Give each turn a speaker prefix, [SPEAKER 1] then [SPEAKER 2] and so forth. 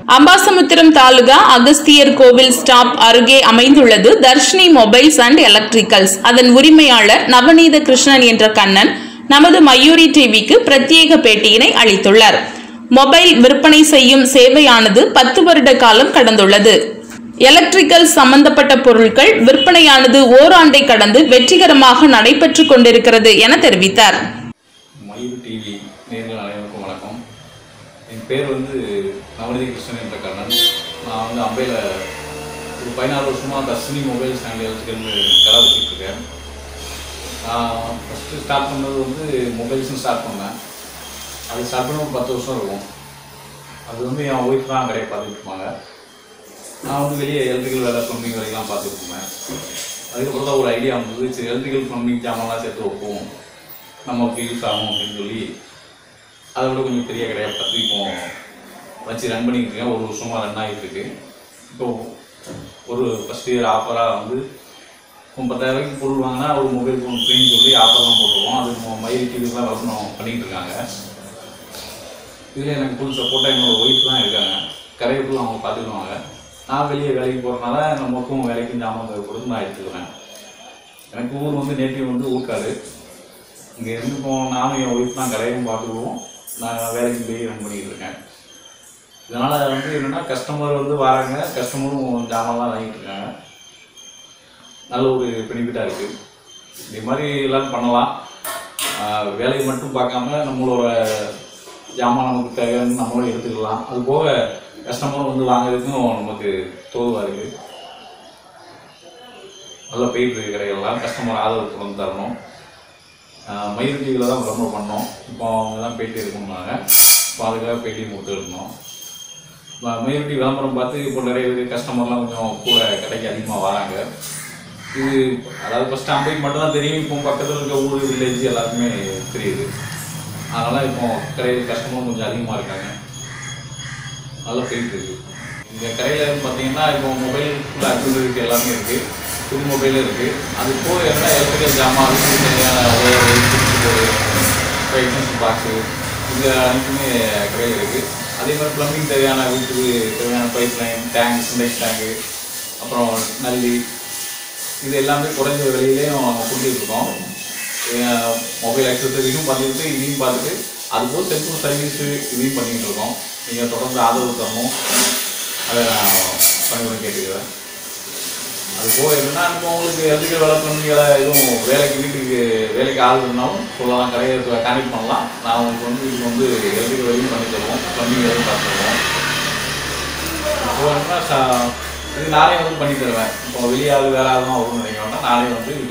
[SPEAKER 1] அம்பாசமுத்திரம் தாலுகா அகஸ்தியர் கோவில் ஸ்டாப் அருகே அமைந்துள்ளது தர்ஷினி மொபைல்ஸ் அண்ட் எலக்ட்ரிக்கல்ஸ் அதன் உரிமையாளர் நவநீத கிருஷ்ணன் என்ற கண்ணன் நமது மயூரி டிவிக்கு பிரத்யேக பேட்டியினை அளித்துள்ளார் மொபைல் விற்பனை செய்யும் சேவையானது பத்து வருட காலம் கடந்துள்ளது எலக்ட்ரிக்கல் சம்பந்தப்பட்ட பொருட்கள் விற்பனையானது ஓராண்டை கடந்து வெற்றிகரமாக நடைபெற்றுக் கொண்டிருக்கிறது என தெரிவித்தார்
[SPEAKER 2] மயூர் டிவி நேர்கள் அனைவருக்கும் வணக்கம் என் பேர் வந்து நவநிதி கிருஷ்ணன் என்ற கண்ணன் நான் வந்து அம்பையில் ஒரு பதினாறு வருஷமாக தர்ஷினி மொபைல் ஸ்டாண்ட் எலக்ட்ரிக்கல்னு கடை வச்சுட்டு இருக்கேன் நான் ஃபஸ்ட்டு ஸ்டார்ட் பண்ணது வந்து மொபைல்ஸ்னு ஸ்டார்ட் பண்ணேன் அது ஸ்டார்ட் பண்ண ஒரு பத்து வருஷம் இருக்கும் அது வந்து என் ஒய்ஃப் தான் கடையை பார்த்துட்டு இருப்பாங்க நான் வந்து வெளியே எலக்ட்ரிக்கல் வேலை ப்ளம்பிங் வேலையெல்லாம் பார்த்துட்டு இருந்தேன் அதுக்கப்புறம் தான் ஒரு ஐடியா வந்தது சரி எலக்ட்ரிக்கல் ப்ளம்பிங் ஜாமான்லாம் சேர்த்து வைப்போம் நமக்கு யூஸ் ஆகும் அப்படின்னு சொல்லி அதை விட கொஞ்சம் பெரிய கடையாக பார்த்து இப்போ வச்சு ரன் பண்ணிட்டு இருக்கேன் ஒரு வருஷமாக ரன் ஆகிட்டு இருக்கு இப்போ ஒரு ஃபஸ்ட் இயர் ஆஃபராக வந்து இப்போ பத்தாயிரம் ரூபாய்க்கு பொருள் வாங்கினா ஒரு மொபைல் ஃபோன் ஃப்ரீன்னு சொல்லி ஆஃபர்லாம் போட்டுருவோம் அது நம்ம மயில் டிவிலாம் வளர்க்கணும் பண்ணிட்டு இருக்காங்க இதில் எனக்கு ஃபுல் சப்போர்ட்டாக என்னோட ஒய்ஃப் தான் இருக்காங்க கடையை ஃபுல்லாக அவங்க பார்த்துக்குவாங்க நான் வெளியே வேலைக்கு போகிறனால நமக்கும் வேலைக்கும் ஜாமான் தேவைப்படுது நான் எடுத்துக்கிறேன் எனக்கு ஊர் வந்து நேட்டிவ் வந்து ஊர்க்காடு இங்கே இருந்து இப்போ நானும் என் ஒய்ஃப் தான் கடையும் பார்த்துக்குவோம் நான் வேலைக்கு போய் ரன் பண்ணிக்கிட்டு இருக்கேன் இதனால் வந்து என்னென்னா கஸ்டமர் வந்து வராங்க கஸ்டமரும் ஜாமான்லாம் வாங்கிட்டு இருக்காங்க நல்ல ஒரு பெனிஃபிட்டாக இருக்குது இதே மாதிரி எல்லாம் பண்ணலாம் ஆஹ் வேலையை மட்டும் பார்க்காம நம்மளோட ஜாமான் நமக்கு தேவையான நம்மளும் எடுத்துக்கலாம் அது போக கஸ்டமர் வந்து வாங்குறதுக்கும் நமக்கு தோதுவாக இருக்குது நல்லா போயிட்டு இருக்கு கடைகள்லாம் கஸ்டமர் ஆதரவு தொடர்ந்து தரணும் ஆஹ் மயில் டிவியில் தான் விளம்பரம் பண்ணோம் இப்போ அவங்க தான் பேட்டி இருக்கணும்னாங்க இப்போ அதுக்காக பேட்டி கொடுத்து இருக்கணும் மயில் டிவி விளம்பரம் பார்த்து இப்போ நிறைய பேர் கஸ்டமர்லாம் கொஞ்சம் கூட கடைக்கு அதிகமாக வராங்க இது அதாவது ஃபஸ்ட்டு அம்பைக்கு மட்டும் தான் தெரியும் இப்போ பக்கத்தில் இருக்க ஊர் வில்லேஜ் எல்லாருக்குமே தெரியுது அதனால் இப்போ கடையில் கஸ்டமர் கொஞ்சம் அதிகமாக இருக்காங்க நல்லா போயிட்டு இருக்கு இந்த கடையில் பார்த்தீங்கன்னா இப்போ மொபைல் ஃபுல்லாக அக்சசரிஸ் எல்லாமே இருக்குது புது மொபைலும் இருக்குது அது போக என்ன எலக்ட்ரிக்கல் ஜாமான் அதுக்கு தேவையான எக்ஸ்டென்ஷன் பாக்ஸு இது அனைத்துமே கடையில் இருக்குது அதே மாதிரி ப்ளம்பிங் தேவையான வீட்டுக்கு தேவையான pipe line tank Sintex tank அப்புறம் நல்லி இது எல்லாமே குறைஞ்ச விலையிலையும் கொடுத்துட்டு இருக்கோம் மொபைல் அக்சசரிஸும் பார்த்துக்கிட்டு இதையும் பார்த்துட்டு அது போக செல்ஃபோன் சர்வீஸு இதையும் பண்ணிக்கிட்டு இருக்கோம் நீங்கள் தொடர்ந்து ஆதரவு தரணும் அதை நான் பணிபுரம் கேட்டுக்கிறேன் அது போக என்னன்னா இப்போ உங்களுக்கு எலக்ட்ரிக்கல் வேலை பண்ணுறீங்களா எதுவும் வேலைக்கு வீட்டுக்கு வேலைக்கு ஆள் இருந்தாலும் சொல்லலாம் கடையை கான்டெக்ட் பண்ணலாம் நான் உங்களுக்கு வந்து இது வந்து எலக்ட்ரிக்கல் வேலையும் பண்ணி தருவோம் ப்ளம்பிங் வேலையும் பார்த்து தருவோம் இப்போ என்னன்னா ச- இது நானே வந்து பண்ணி தருவேன் இப்போ வெளியே ஆள் வேற ஆளும் வரும்னு நினைக்க வேண்டாம் நானே வந்து